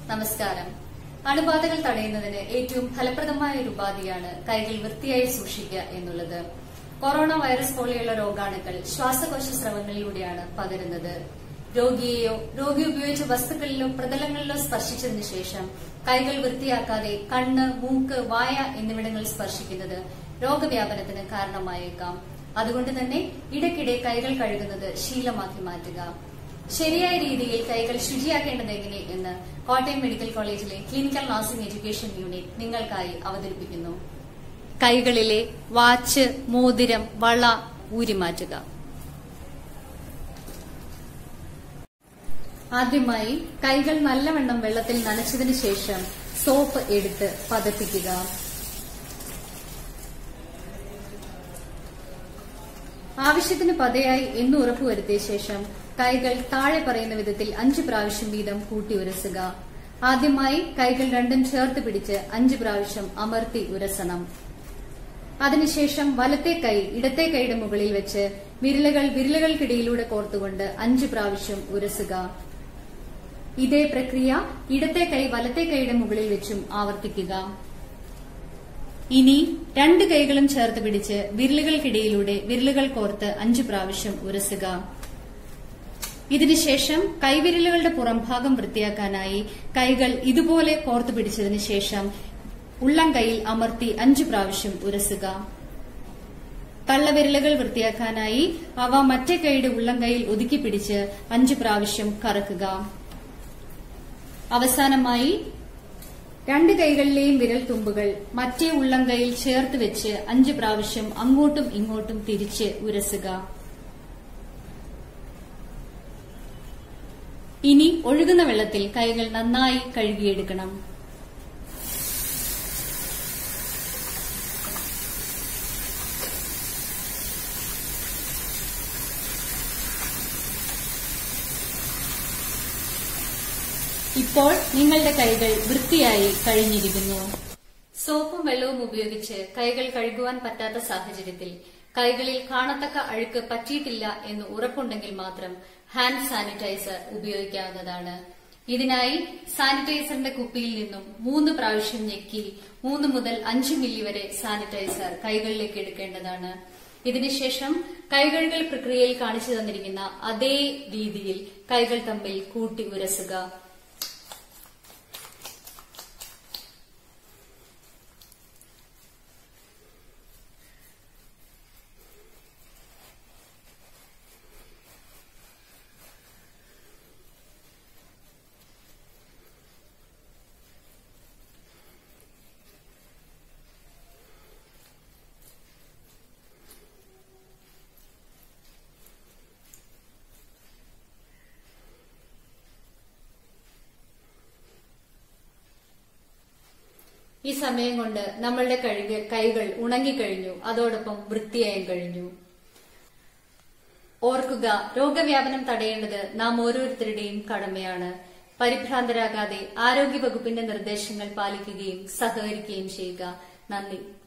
നമസ്കാരം അണുബാധകൾ തടയുന്നതിന് ഏറ്റവും ഫലപ്രദമായ ഒരു ഉപാധിയാണ് കൈകൾ വൃത്തിയായി സൂക്ഷിക്കുക എന്നുള്ളത് കൊറോണ വൈറസ് പോലെയുള്ള രോഗാണുക്കൾ ശ്വാസകോശ സ്രവങ്ങളിലൂടെയാണ് പകരുന്നത് രോഗിയെയോ രോഗി ഉപയോഗിച്ച വസ്തുക്കളിലോ പ്രതലങ്ങളിലോ സ്പർശിച്ചതിനു ശേഷം കൈകൾ വൃത്തിയാക്കാതെ കണ്ണ് മൂക്ക് വായ എന്നിവിടങ്ങളിൽ സ്പർശിക്കുന്നത് രോഗവ്യാപനത്തിന് കാരണമായേക്കാം അതുകൊണ്ട് തന്നെ ഇടയ്ക്കിടെ കൈകൾ കഴുകുന്നത് ശീലമാക്കി മാറ്റുക ശരിയായ രീതിയിൽ കൈകൾ ശുചിയാക്കേണ്ടത് എങ്ങനെ എന്ന് കോട്ടയം മെഡിക്കൽ കോളേജിലെ ക്ലിനിക്കൽ നഴ്സിംഗ് എഡ്യൂക്കേഷൻ യൂണിറ്റ് നിങ്ങൾക്കായി അവതരിപ്പിക്കുന്നു കൈകളിലെ വാച്ച് മോതിരം വള ഊരിമാറ്റുക ആദ്യമായി കൈകൾ നല്ലവണ്ണം വെള്ളത്തിൽ നനച്ചതിന് ശേഷം സോപ്പ് എടുത്ത് പതപ്പിക്കുക ആവശ്യത്തിന് പതയായി എന്ന് ഉറപ്പുവരുത്തിയ ശേഷം കൈകൾ താഴെ പറയുന്ന വിധത്തിൽ അഞ്ച് പ്രാവശ്യം വീതം കൂട്ടി ഉരസുക ആദ്യമായി കൈകൾ രണ്ടും ചേർത്ത് പിടിച്ച് അഞ്ച് പ്രാവശ്യം അമർത്തി ഉരസണം അതിനുശേഷം വലത്തെ കൈ ഇടത്തെ കൈയുടെ മുകളിൽ വെച്ച് വിരലുകൾ വിരലുകൾക്കിടയിലൂടെ കോർത്തുകൊണ്ട് അഞ്ച് പ്രാവശ്യം ഉരസുക ഇതേ പ്രക്രിയ ഇടത്തെ കൈ വലത്തെ കൈയുടെ മുകളിൽ വെച്ചും ആവർത്തിക്കുക ഇനി രണ്ട് കൈകളും ചേർത്ത് പിടിച്ച് വിരലുകൾക്കിടയിലൂടെ വിരലുകൾ കോർത്ത് അഞ്ചു പ്രാവശ്യം ഉരസുക ഇതിനുശേഷം കൈവിരലുകളുടെ പുറംഭാഗം വൃത്തിയാക്കാനായി കൈകൾ ഇതുപോലെ കോർത്തു പിടിച്ചതിനു ശേഷം ഉള്ളം കൈയിൽ അമർത്തി അഞ്ചു പ്രാവശ്യം ഉരസുക തള്ളവിരലുകൾ വൃത്തിയാക്കാനായി അവ മറ്റേ കൈയുടെ ഉള്ളം കൈയിൽ ഒതുക്കി പിടിച്ച് അഞ്ചു പ്രാവശ്യം കറക്കുക അവസാനമായി രണ്ട് കൈകളിലെയും വിരൽ തുമ്പുകൾ മറ്റേ ഉള്ളം കൈയിൽ ചേർത്ത് വെച്ച് അഞ്ച് പ്രാവശ്യം അങ്ങോട്ടും ഇങ്ങോട്ടും തിരിച്ച് ഉരസുക ഇനി ഒഴുകുന്ന വെള്ളത്തിൽ കൈകൾ നന്നായി കഴുകിയെടുക്കണം ഇപ്പോൾ നിങ്ങളുടെ കൈകൾ വൃത്തിയായി കഴിഞ്ഞിരിക്കുന്നു സോപ്പും വെള്ളവും ഉപയോഗിച്ച് കൈകൾ കഴുകുവാൻ പറ്റാത്ത സാഹചര്യത്തിൽ കൈകളിൽ കാണത്തക്ക അഴുക്ക് പറ്റിയിട്ടില്ല എന്ന് ഉറപ്പുണ്ടെങ്കിൽ മാത്രം ഹാൻഡ് സാനിറ്റൈസർ ഉപയോഗിക്കാവുന്നതാണ് ഇതിനായി സാനിറ്റൈസറിന്റെ കുപ്പിയിൽ നിന്നും മൂന്ന് പ്രാവശ്യം ഞെക്കി മൂന്ന് മുതൽ അഞ്ച് മില്ലി വരെ സാനിറ്റൈസർ കൈകളിലേക്ക് എടുക്കേണ്ടതാണ് ഇതിനുശേഷം കൈകഴുകൽ പ്രക്രിയയിൽ കാണിച്ചു തന്നിരിക്കുന്ന അതേ രീതിയിൽ കൈകൾ തമ്മിൽ കൂട്ടി ഉരസുക ഈ സമയം കൊണ്ട് നമ്മളുടെ കഴുക കൈകൾ ഉണങ്ങിക്കഴിഞ്ഞു അതോടൊപ്പം വൃത്തിയായും കഴിഞ്ഞു ഓർക്കുക രോഗവ്യാപനം തടയേണ്ടത് നാം ഓരോരുത്തരുടെയും കടമയാണ് പരിഭ്രാന്തരാകാതെ ആരോഗ്യ വകുപ്പിന്റെ നിർദ്ദേശങ്ങൾ പാലിക്കുകയും സഹകരിക്കുകയും ചെയ്യുക നന്ദി